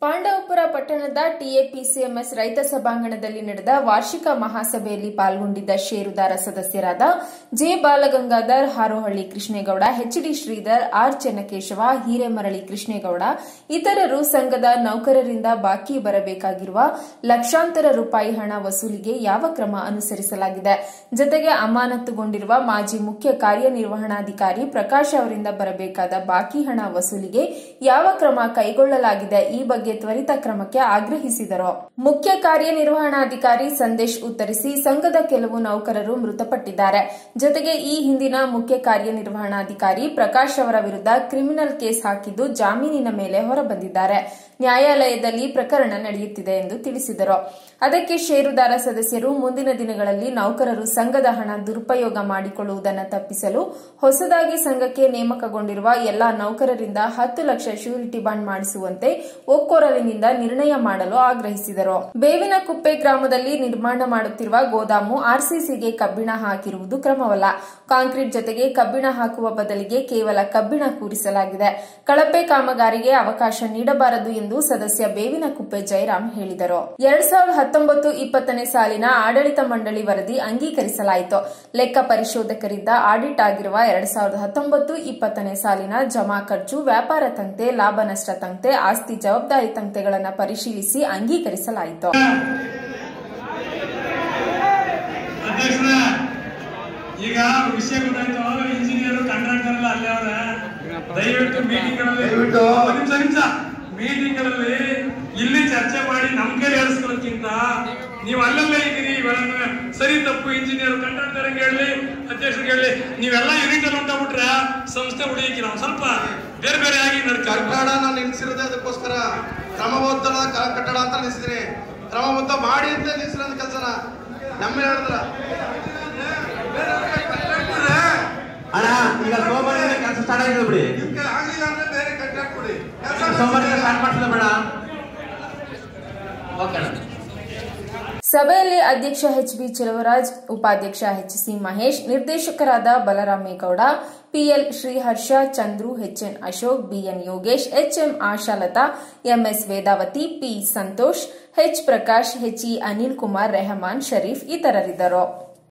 ಪಾಂಡವಪುರ ಪಟ್ಟಣದ ಟಿಎಪಿಸಿಎಂಎಸ್ ರೈತ ಸಭಾಂಗಣದಲ್ಲಿ ನಡೆದ ವಾರ್ಷಿಕ ಮಹಾಸಭೆಯಲ್ಲಿ ಪಾಲ್ಗೊಂಡಿದ್ದ ಷೇರುದಾರ ಸದಸ್ಯರಾದ J Balagangadhar Harohalli Krishnegowda H D Shridhar R Chennakeshava Hiremarali Krishnegowda ಇತರರು ಸಂಘದ ನೌಕರರಿಂದ ಬಾಕಿ ಬರಬೇಕಾಗಿರುವ ಲಕ್ಷಾಂತರ ರೂಪಾಯಿ ಹಣ ವಸೂಲಿಗೆ ಯಾವ ಕ್ರಮ ಅನುಸರಿಸಲಾಗಿದೆ ಜತೆಗೆ ಅಮಾನತುಗೊಂಡಿರುವ ಮಾಜಿ ಮುಖ್ಯ ಕಾರ್ಯನಿರ್ವಹಣಾಧಿಕಾರಿ ಪ್ರಕಾಶ್ ಅವರಿಂದ ಬರಬೇಕಾದ ಬಾಕಿ ಹಣ ವಸೂಲಿಗೆ ಯಾವ ಕ್ರಮ ಕೈಗೊಳ್ಳಲಾಗಿದೆ ಈ ಬಗ್ಗೆ ತ್ವರಿತ ಕ್ರಮಕ್ಕೆ ಆಗ್ರಹಿಸಿದರು ಮುಖ್ಯ ಕಾರ್ಯನಿರ್ವಹಣಾಧಿಕಾರಿ ಸಂದೇಶ್ ಉತ್ತರಿಸಿ ಸಂಘದ ಕೆಲವು ನೌಕರರು ಮೃತಪಟ್ಟಿದ್ದಾರೆ ಜೊತೆಗೆ ಈ ಹಿಂದಿನ ಮುಖ್ಯ ಕಾರ್ಯನಿರ್ವಹಣಾಧಿಕಾರಿ ಪ್ರಕಾಶ್ ಅವರ ವಿರುದ್ಧ ಕ್ರಿಮಿನಲ್ ಕೇಸ್ ಹಾಕಿದ್ದು ಜಾಮೀನಿನ ಮೇಲೆ ಹೊರಬಂದಿದ್ದಾರೆ ನ್ಯಾಯಾಲಯದಲ್ಲಿ ಪ್ರಕರಣ ನಡೆಯುತ್ತಿದೆ ಎಂದು ತಿಳಿಸಿದರು ಅದಕ್ಕೆ ಷೇರುದಾರ ಸದಸ್ಯರು ಮುಂದಿನ ದಿನಗಳಲ್ಲಿ ನೌಕರರು ಸಂಘದ ಹಣ ದುರುಪಯೋಗ ಮಾಡಿಕೊಳ್ಳುವುದನ್ನು ತಪ್ಪಿಸಲು ಹೊಸದಾಗಿ ಸಂಘಕ್ಕೆ ನೇಮಕಗೊಂಡಿರುವ ಎಲ್ಲಾ ನೌಕರರಿಂದ ಹತ್ತು ಲಕ್ಷ ಶ್ಯೂರಿಟಿ ಬಾಂಡ್ ಮಾಡಿಸುವಂತೆ ಒಕ್ಕೊರಲಿನಿಂದ ನಿರ್ಣಯ ಮಾಡಲು ಆಗ್ರಹಿಸಿದರು ಬೇವಿನ ಕುಪ್ಪೆ ಗ್ರಾಮದಲ್ಲಿ ನಿರ್ಮಾಣ ಮಾಡುತ್ತಿರುವ ಗೋದಾಮು ಆರ್ಸಿಸಿಗೆ ಕಬ್ಬಿಣ ಹಾಕಿರುವುದು ಕ್ರಮವಲ್ಲ ಕಾಂಕ್ರೀಟ್ ಜೊತೆಗೆ ಕಬ್ಬಿಣ ಹಾಕುವ ಬದಲಿಗೆ ಕೇವಲ ಕಬ್ಬಿಣ ಕೂರಿಸಲಾಗಿದೆ ಕಳಪೆ ಕಾಮಗಾರಿಗೆ ಅವಕಾಶ ನೀಡಬಾರದು ಎಂದು ಸದಸ್ಯ ಬೇವಿನ ಕುಪ್ಪೆ ಜಯರಾಮ್ ಹೇಳಿದರು ಎರಡ್ ಸಾವಿರದ ಹತ್ತೊಂಬತ್ತು ಇಪ್ಪತ್ತನೇ ಸಾಲಿನ ಆಡಳಿತ ಮಂಡಳಿ ವರದಿ ಅಂಗೀಕರಿಸಲಾಯಿತು ಲೆಕ್ಕ ಪರಿಶೋಧಕರಿಂದ ಆಡಿಟ್ ಆಗಿರುವ ಎರಡ್ ಸಾವಿರದ ಹತ್ತೊಂಬತ್ತು ಇಪ್ಪತ್ತನೇ ಸಾಲಿನ ಜಮಾ ಖರ್ಚು ವ್ಯಾಪಾರ ತಂತೆ ಲಾಭ ನಷ್ಟ ತಂತೆ ಆಸ್ತಿ ಜವಾಬ್ದಾರಿ ತಂತೆಗಳನ್ನು ಪರಿಶೀಲಿಸಿ ಅಂಗೀಕರಿಸಲಾಯಿತು ಅಧ್ಯಕ್ಷರ ಈಗ ವಿಷಯ ಗೊತ್ತಾಯ್ತು ಇಂಜಿನಿಯರ್ ಕಾಂಟ್ರಾಕ್ಟರ್ ಎಲ್ಲ ಅಲ್ಲೇ ಅವ್ರೆ ದಯವಿಟ್ಟು ಮೀಟಿಂಗ್ ಗಳಲ್ಲಿ ದಯವಿಟ್ಟು. ಒಂದ್ ನಿಮಿಷ ನಿಮಿಷ ಮೀಟಿಂಗ್ ಗಳಲ್ಲಿ ಇಲ್ಲಿ ಚರ್ಚೆ ಮಾಡಿ ನಮ್ ಕೈಲಿ ಹೇಳಿಸ್ಕೊಳ್ಳೋಕ್ಕಿಂತ ನೀವು ಅಲ್ಲಲ್ಲೇ ಇದ್ದೀರಿ ಇವೆಲ್ಲ ಸರಿ ತಪ್ಪು ಇಂಜಿನಿಯರ್ ಕಾಂಟ್ರಾಕ್ಟರ್ ಹೇಳಿ ಅಧ್ಯಕ್ಷರಿಗೆ ಹೇಳಿ ನೀವೆಲ್ಲ ಯೂನಿಟ್ ಅಲ್ಲಿ ಹೊಂಟೋಗ್ಬಿಟ್ರೆ ಸಂಸ್ಥೆ ಉಳಿಯಕ್ಕಿಲ್ಲ ಒಂದ್ ಸ್ವಲ್ಪ ಬೇರೆ ಬೇರೆ ಆಗಿ ನಡ್ಕೊಂಡು ಕಟ್ಟಡ ನಾನು ನಿಲ್ಸಿರೋದೇ ಅದಕ್ಕೋಸ್ಕರ ಕ್ರಮಬದ್ಧ ಕ- ಕಟ್ಟಡ ಅಂತ ನಿಲ್ಸಿದ್ದೀನಿ ಕ್ರಮಬದ್ಧ ಮಾಡಿ ಅಂತ ನಿಲ್ಸಿರೋದು ಕೆಲಸನ ನಮ್ಮ ಹೇಳಿದ್ರ ಅಣ್ಣ ಈಗ ಸೋಮವಾರದಿಂದ ಕೆಲಸ ಸ್ಟಾರ್ಟ್ ಆಗಿದೆ ಬಿಡಿ ಆಗ್ಲಿಲ್ಲ ಅಂದ್ರೆ ಬೇರೆ ಕಾಂಟ್ರಾಕ್ಟ್ ಕೊಡಿ ಸೋಮವಾರದಿಂದ ಸ್ಟಾರ್ಟ್ ಮಾಡ್ತಿಲ್ಲ ಬೇಡ ಓಕೆ ಅಣ್ಣ ಸಭೆಯಲ್ಲಿ ಅಧ್ಯಕ್ಷ ಎಚ್ ಬಿ ಚೆಲುವರಾಜ್ ಉಪಾಧ್ಯಕ್ಷ ಎಚ್ ಸಿ ಮಹೇಶ್ ನಿರ್ದೇಶಕರಾದ Balaramegowda P L Shriharsha Chandru H N Ashok B N Yogesh H M Ashalatha M S Vedavathi P Santosh H Prakash H E Anil Kumar Rehman Sharif ಇತರರಿದ್ದರು